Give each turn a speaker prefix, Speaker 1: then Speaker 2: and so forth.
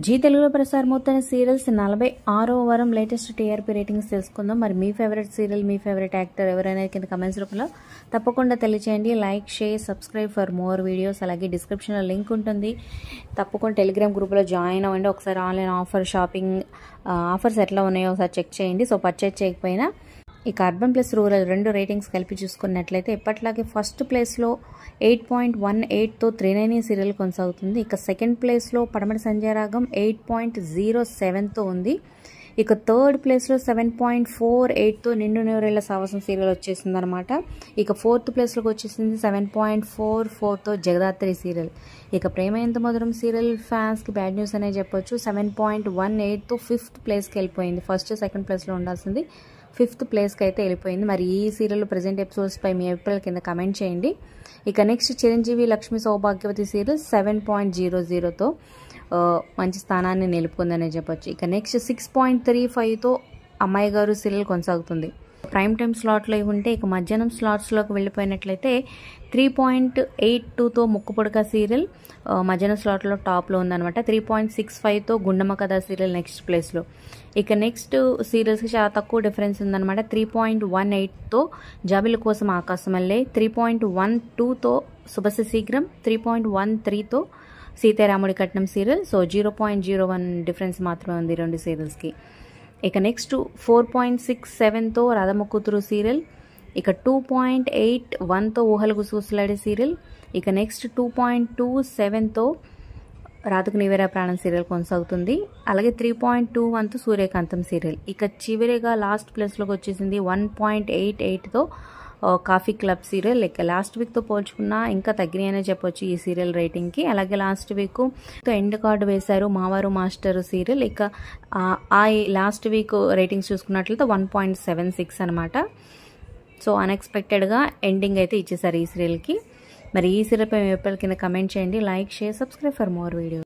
Speaker 1: G తెలుగులో ప్రసారమవుతున్న serials నలభై ఆరో వారం లేటెస్ట్ టీఆర్పీ రేటింగ్స్ తెలుసుకుందాం మరి మీ ఫేవరెట్ సీరియల్ మీ ఫేవరెట్ యాక్టర్ ఎవరైనా కింద కమెంట్స్ రూపంలో తప్పకుండా తెలియచేయండి like share subscribe for more videos అలాగే డిస్క్రిప్షన్లో లింక్ ఉంటుంది తప్పకుండా టెలిగ్రామ్ గ్రూప్లో జాయిన్ అవ్వండి ఒకసారి ఆన్లైన్ ఆఫర్ షాపింగ్ ఆఫర్స్ ఎట్లా ఉన్నాయో ఒకసారి చెక్ చేయండి సో పర్చేజ్ చేయకపోయినా ఇక అర్బన్ ప్లస్ రూరల్ రెండు రేటింగ్స్ కలిపి చూసుకున్నట్లయితే ఎప్పట్లాగే ఫస్ట్ ప్లేస్లో ఎయిట్ పాయింట్ వన్ ఎయిట్తో త్రినైని సీరియల్ కొనసాగుతుంది ఇక సెకండ్ ప్లేస్లో పడమటి సంజయ్ రాగం ఎయిట్ పాయింట్ జీరో సెవెన్తో ఉంది ఇక థర్డ్ ప్లేస్లో సెవెన్ పాయింట్ ఫోర్ ఎయిట్తో నిండు నూరేళ్ల సావసం సీరియల్ వచ్చేసింది అనమాట ఇక ఫోర్త్ ప్లేస్లోకి వచ్చేసింది సెవెన్ పాయింట్ ఫోర్ ఫోర్తో జగదాత్రి సీరియల్ ఇక ప్రేమ ఎంత మధురం సీరియల్ ఫ్యాన్స్కి బ్యాడ్ న్యూస్ అనే చెప్పొచ్చు సెవెన్ పాయింట్ వన్ ఎయిట్తో ఫిఫ్త్ ప్లేస్కి వెళ్ళిపోయింది ఫస్ట్ సెకండ్ ప్లేస్లో ఉండాల్సింది ఫిఫ్త్ ప్లేస్కి అయితే వెళ్ళిపోయింది మరి ఈ సీరియల్ ప్రజెంట్ ఎపిసోడ్స్పై మీ అభిప్రాయాల కింద కమెంట్ చేయండి ఇక next Chiranjeevi Lakshmi Sowbhagyavathi serial seven point zero జీరోతో మంచి స్థానాన్ని నిలుపుకుందనే చెప్పొచ్చు ఇక నెక్స్ట్ సిక్స్ పాయింట్ త్రీ ఫైవ్తో అమ్మాయి గారు సీరియల్ కొనసాగుతుంది ప్రైమ్ టైం స్లాట్లో ఉంటే ఇక మధ్యాహ్నం స్లాట్స్లోకి వెళ్ళిపోయినట్లయితే త్రీ పాయింట్ ఎయిట్ టూతో ముక్కుపొడక సీరియల్ మధ్యాహ్నం స్లాట్లో టాప్లో ఉందనమాట త్రీ పాయింట్ సిక్స్ ఫైవ్తో గుండమ్మ కథ సీరియల్ నెక్స్ట్ ప్లేస్లో ఇక నెక్స్ట్ సీరియల్స్కి చాలా తక్కువ డిఫరెన్స్ ఉందన్నమాట త్రీ పాయింట్ వన్ ఎయిట్తో Jabili Kosam Akasham Velle three point one టూతో Shubhasya Shighram three point one త్రీతో Seetharamudi Katnam serial so zero point zero one difference మాత్రమే ఉంది రెండు సీరియల్స్కి ఇక నెక్స్ట్ ఫోర్ పాయింట్ సిక్స్ సెవెన్తో రాధమ్మ కూతురు సీరియల్ ఇక టూ పాయింట్ ఎయిట్ వన్తో ఊహలు గుసగుసలాడే సీరియల్ ఇక నెక్స్ట్ టూ పాయింట్ టూ సెవెన్తో రాతకు నివేరా ప్రాణం సీరియల్ కొనసాగుతుంది అలాగే త్రీ పాయింట్ టూ వన్తో సూర్యకాంతం సీరియల్ ఇక చివరిగా లాస్ట్ ప్లేస్లోకి వచ్చేసింది వన్ పాయింట్ ఎయిట్ ఎయిట్తో coffee club serial like last వీక్తో పోల్చుకున్నా ఇంకా తగ్గినాయనే చెప్పొచ్చు ఈ సీరియల్ రేటింగ్కి అలాగే లాస్ట్ వీక్ ఎండ్ కార్డు వేశారు మావారు మాస్టర్ సీరియల్ ఇక ఆ లాస్ట్ వీక్ రేటింగ్స్ చూసుకున్నట్లయితే వన్ పాయింట్ సెవెన్ సిక్స్ అనమాట సో అన్ఎక్స్పెక్టెడ్గా ఎండింగ్ అయితే ఇచ్చేసారు ఈ సీరియల్కి మరి ఈ సీరియల్పై మీ కింద కమెంట్ చేయండి like share subscribe for more video